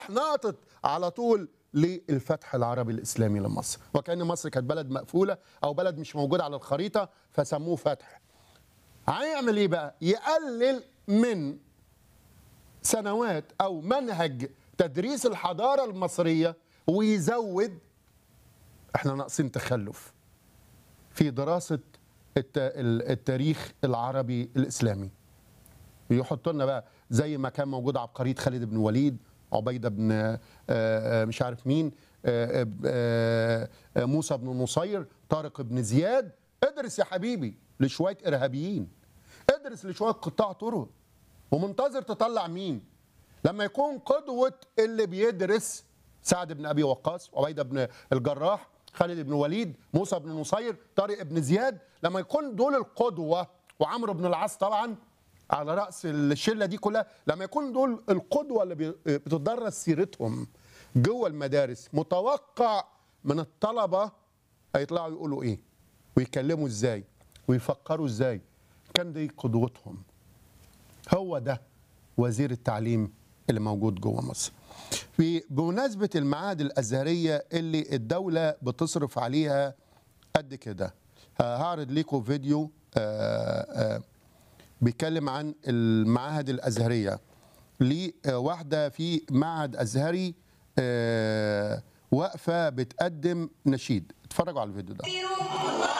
ناطط على طول للفتح العربي الاسلامي لمصر وكان مصر كانت بلد مقفوله او بلد مش موجود على الخريطه فسموه فتح هيعمل ايه بقى يقلل من سنوات او منهج تدريس الحضاره المصريه ويزود احنا ناقصين تخلف في دراسه الت- ال- التاريخ العربي الاسلامي يحط لنا بقى زي ما كان موجود عبقريه خالد بن وليد عبيده بن آه، آه، مش عارف مين آه، آه، آه، موسى بن نصير طارق بن زياد ادرس يا حبيبي لشويه ارهابيين ادرس لشويه قطاع طرق ومنتظر تطلع مين لما يكون قدوه اللي بيدرس سعد بن ابي وقاص عبيده بن الجراح خالد بن وليد موسى بن نصير طارق بن زياد لما يكون دول القدوه وعمرو بن العاص طبعا على راس الشله دي كلها لما يكون دول القدوه اللي بي- بتدرس سيرتهم جوه المدارس متوقع من الطلبه هيطلعوا يقولوا ايه ويكلموا ازاي ويفكروا ازاي كان دي قدوتهم هو ده وزير التعليم اللي موجود جوه مصر في بمناسبة المعاهد الأزهرية اللي الدولة بتصرف عليها قد كده ه- هعرض لكم فيديو آه، آه، بيتكلم عن المعاهد الأزهرية لواحدة في معهد أزهري آه، واقفة بتقدم نشيد اتفرجوا على الفيديو ده